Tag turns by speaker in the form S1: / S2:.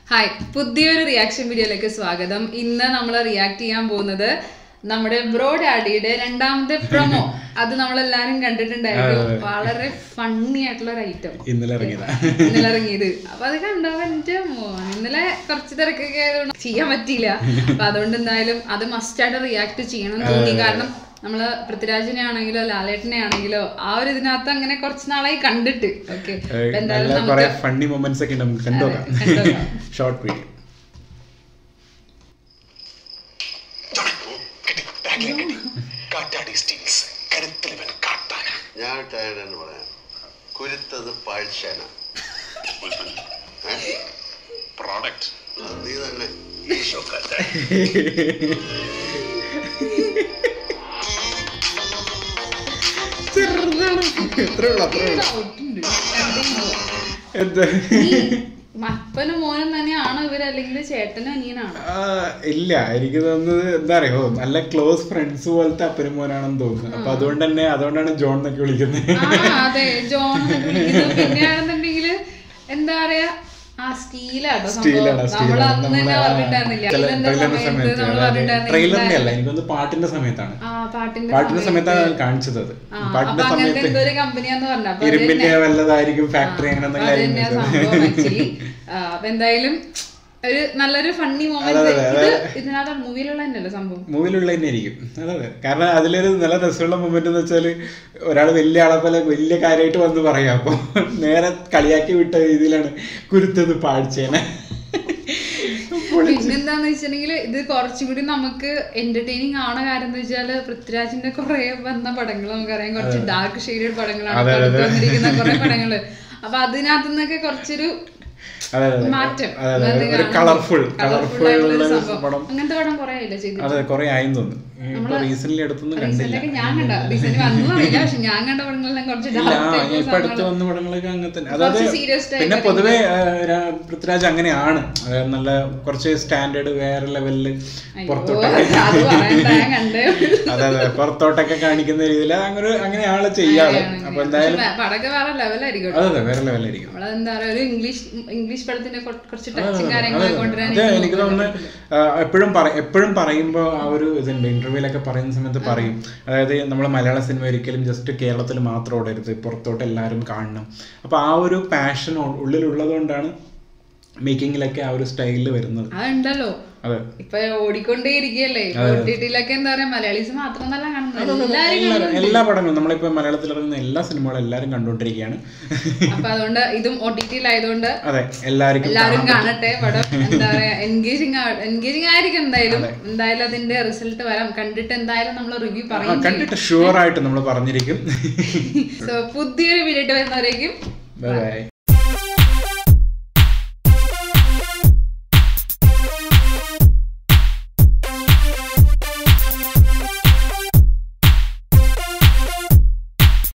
S1: Hi പുതിയൊരു reaction വീഡിയോയിലേക്ക് സ്വാഗതം ഇന്ന് നമ്മൾ റിയാക്ട് ചെയ്യാൻ പോകുന്നത് നമ്മുടെ ബ്രോ ഡാഡിയുടെ രണ്ടാമത്തെ പ്രൊമോ അത് നമ്മളെല്ലാരും കണ്ടിട്ടുണ്ടായിരുന്നു വളരെ ഫണ്ണി ആയിട്ടുള്ള ഒരു ഐറ്റം
S2: ഇന്നലെ ഇറങ്ങിയതാ
S1: ഇന്നലെ ഇറങ്ങിയത് അപ്പൊ അത് കണ്ടപ്പോ എന്റെ മോൻ ഇന്നലെ കുറച്ച് തിരക്കൊക്കെ ആയതുകൊണ്ട് ചെയ്യാൻ പറ്റിയില്ല അപ്പൊ അതുകൊണ്ട് എന്തായാലും അത് മസ്റ്റായിട്ട് റിയാക്ട് ചെയ്യണം എന്ന് തോന്നി കാരണം നമ്മള് പൃഥ്വിരാജിനെ ആണെങ്കിലോ ലാലേട്ടനെ ആണെങ്കിലോ ആ ഒരു ഇതിനകത്ത് അങ്ങനെ കുറച്ച് നാളായി കണ്ടിട്ട് ഓക്കെ എന്തായാലും
S2: നല്ല കുറെ ഫണ്ണി മൊമെന്റ്സ് ഒക്കെ ഉണ്ട് നമുക്ക് കണ്ടുനോക്കാം
S1: കണ്ടുനോക്കാം.
S2: ഷോർട്ട് വീഡിയോ
S3: കാറ്റാടി സ്റ്റീൽസ് കരുത്തലിവൻ കാട്ടാന
S4: ഞാൻ ടയർഡ് എന്ന് പറയാം കുരുത്തത് പാഴ്ചേന
S3: പ്രോഡക്റ്റ്
S4: അത് നീ തന്നെ
S3: ഈശോ കാറ്റാടി
S2: ചെറുതാണ് എത്ര ഉള്ളു അത്ര ഉള്ളു
S1: doubt ഉണ്ട്. എന്തെങ്കിലും.
S2: എന്താ
S1: ഈ അപ്പനും മോനും തന്നെയാണോ ഇവര് അല്ലെങ്കിൽ ചേട്ടനും അനിയനാണോ
S2: ആ, ഇല്ല എനിക്ക് തോന്നുന്നത് എന്താ അറിയോ നല്ല ക്ലോസ് ഫ്രണ്ട്സ് പോലത്തെ അപ്പനും മോനാണെന്ന് തോന്നുന്നു അപ്പൊ അതുകൊണ്ട് തന്നെ അതുകൊണ്ടാണ് ജോൺ എന്നൊക്കെ വിളിക്കുന്നത്
S1: ആ അതെ ജോൺ എന്നൊക്കെ വിളിക്കുന്നത് പിന്നെയാണെന്നുണ്ടെങ്കില് എന്താ പറയാ ആ സ്റ്റീലാട്ടോ
S2: സ്റ്റീലാണ്
S1: നമ്മൾ അന്ന് തന്നെ പറഞ്ഞിട്ടുണ്ടായിരുന്നില്ല ഇതിലെന്താ
S2: ട്രെയിലറിന്റെ
S1: സമയത്ത്
S2: സമയത്ത്
S1: നമ്മൾ
S2: ട്രെയിലറിന്റെ
S1: പറഞ്ഞിട്ടുണ്ടായിരുന്നില്ല
S2: അല്ല എനിക്കൊന്ന് പാട്ടിന്റെ സമയത്താണ്
S1: ആ പാട്ടിന്റെ
S2: പാട്ടിന്റെ സമയത്താണ് കാണിച്ചത് അത്
S1: ആ,
S2: പാട്ടിന്റെ
S1: അപ്പൊ അങ്ങനത്തെ
S2: സമയത്ത്
S1: എന്തോ ഒരു കമ്പനിയാന്ന് പറഞ്ഞു അപ്പൊ അത്
S2: ഇരുമ്പിന്റെ
S1: തന്നെ-
S2: വല്ലതായിരിക്കും ഫാക്ടറി അങ്ങനെ
S1: അപ്പൊ
S2: എന്തെങ്കിലും
S1: അത് തന്നെയാ
S2: ആയിരിക്കും
S1: സംഭവം actually. ആ, അപ്പൊ എന്തായാലും ഒരു നല്ലൊരു ഫണ്ണി മൊമെന്റ്
S2: അതെ, അതെ,
S1: ഇത് ഇതിനകത്ത് മൂവിയിലുള്ള തന്നെയല്ലേ സംഭവം
S2: മൂവിലുള്ള തന്നെ ആയിരിക്കും അതെ അതെ കാരണം അതിലൊരു നല്ല രസമുള്ള മൊമെന്റ് എന്ന് വെച്ചാല് ഒരാൾ വലിയ ആളെ പോലെ വലിയ കാര്യമായിട്ട് വന്ന് പറയാം അപ്പൊ നേരെ കളിയാക്കി വിട്ട രീതിയിലാണ് കുരുത്തത് പാഴ്ചേനെ
S1: പിന്നെന്താന്ന് വെച്ചിട്ടുണ്ടെങ്കിൽ ഇത് കുറച്ചും കൂടി നമുക്ക് എന്റർടൈനിങ് ആവണ കാര്യം എന്ന് വെച്ചാല് പൃഥ്വിരാജിന്റെ കുറെ വന്ന പടങ്ങൾ നമുക്കറിയാം കുറച്ച് ഡാർക്ക് ഷെയ്ഡഡ് പടങ്ങളാണ്
S2: അതെ,
S1: ഇപ്പൊ
S2: അതെ,
S1: അടുത്ത്
S2: അതെ.
S1: വന്നിരിക്കുന്ന കുറെ പടങ്ങള് അപ്പൊ അതിനകത്ത് നിന്നൊക്കെ കുറച്ചൊരു
S2: അതെ അതെ
S1: മാറ്റം
S2: അതെ അതെ
S1: അതായത്
S2: ഒരു
S1: കാണുമ്പോ
S2: കളർഫുൾ
S1: colourful
S2: കളർഫുൾ
S1: ആയിട്ടുള്ള
S2: ഉള്ള
S1: ഒരു
S2: ഒരു
S1: സംഭവം.
S2: പടം
S1: അങ്ങനത്തെ പടം കുറെ ആയില്ല ചെയ്തിട്ട്
S2: അതെ കുറെ ആയെന്ന് തോന്നുന്നു ഇപ്പൊ റീസെന്റ് അടുത്തൊന്നും കണ്ടില്ല
S1: റീസെന്റൊക്കെ ഞാൻ കണ്ട റീസെന്റ് വന്നതറിയില്ല പക്ഷെ ഞാൻ കണ്ട പടങ്ങളെല്ലാം കുറച്ച്
S2: ഇല്ല
S1: dark
S2: ആ,
S1: type
S2: ഇപ്പൊ അടുത്ത്
S1: സംഭവങ്ങള്.
S2: വന്ന പടങ്ങളൊക്കെ അങ്ങനെ തന്നെ
S1: കുറച്ച്
S2: അതായത്
S1: serious type
S2: പിന്നെ
S1: ഒക്കെ
S2: പൊതുവെ ആ, രാ- പൃഥ്വിരാജ് അങ്ങനെയാണ് അതായത് നല്ല കുറച്ച് സ്റ്റാൻഡേർഡ് വേറെ ലെവലില്
S1: അയ്യോ,
S2: പുറത്തോട്ടൊക്കെ
S1: അത് പറയണ്ട ഞാൻ കണ്ടേ ഉള്ളൂ.
S2: അതെ അതെ പുറത്തോട്ടൊക്കെ കാണിക്കുന്ന രീതിയിൽ അങ്ങനെ അങ്ങനെയാണ് ചെയ്യാറ്
S1: അങ്ങനെയാണ്.
S2: അപ്പൊ എന്തായാലും
S1: പക്ഷെ പടമൊക്കെ വേറെ ലെവലായിരിക്കും
S2: അതെ അതെ വേറെ ലെവലായിരിക്കും
S1: നമ്മളെന്താ പറയാ ഒരു ഇംഗ്ലീഷ് ഇംഗ്ലീഷ് പടത്തിന്റെ കൊ- കുറച്ച്
S2: അതെ,
S1: ടച്ചും
S2: അതെ,
S1: കാര്യങ്ങളൊക്കെ
S2: അതെ,
S1: കൊണ്ടുവരാൻ
S2: അതെ എനിക്ക് തോന്നുന്നു എപ്പോഴും എപ്പോഴും പറയുമ്പോൾ ആ ഒരു ഇതുണ്ട് ഇന്റർവ്യൂലൊക്കെ പറയുന്ന സമയത്ത് പറയും അതായത് നമ്മൾ മലയാള സിനിമ ഒരിക്കലും ജസ്റ്റ് കേരളത്തിൽ മാത്രം ഓടരുത് പുറത്തോട്ട് എല്ലാവരും കാണണം അപ്പൊ ആ ഒരു പാഷൻ ഉള്ളിലുള്ളത് കൊണ്ടാണ് മേക്കിങ്ങിലൊക്കെ ആ ഒരു സ്റ്റൈലിൽ വരുന്നത്
S1: അതുണ്ടല്ലോ
S2: അതെ
S1: ഇപ്പൊ ഓടിക്കൊണ്ടേ ഇരിക്കുകയല്ലേ ഒട്ടിട്ടിലൊക്കെ എന്താ പറയാ മലയാളീസ് മാത്രമല്ല കാണുന്നത് എല്ലാരും
S2: എല്ലാവരും എല്ലാ പടങ്ങളും നമ്മളിപ്പോ മലയാളത്തിൽ ഇറങ്ങുന്ന എല്ലാ സിനിമകളും എല്ലാവരും കണ്ടുകൊണ്ടിരിക്കുകയാണ്
S1: അപ്പൊ അതുകൊണ്ട് ഇതും ഒ ടി ടിയിലായതുകൊണ്ട്
S2: അതെ എല്ലാവർക്കും
S1: എല്ലാവരും കാണട്ടെ പടം എന്താ പറയാ എൻഗേജിങ് എൻഗേജിങ് ആയിരിക്കും എന്തായാലും എന്തായാലും അതിന്റെ റിസൾട്ട് വരാം കണ്ടിട്ട് എന്തായാലും നമ്മൾ റിവ്യൂ
S2: ആ,
S1: പറയും
S2: കണ്ടിട്ട് ഷുവർ ആയിട്ട് നമ്മൾ പറഞ്ഞിരിക്കും
S1: സോ പുതിയൊരു വീഡിയോ വരുന്നവരേക്കും
S2: ബൈ ബൈ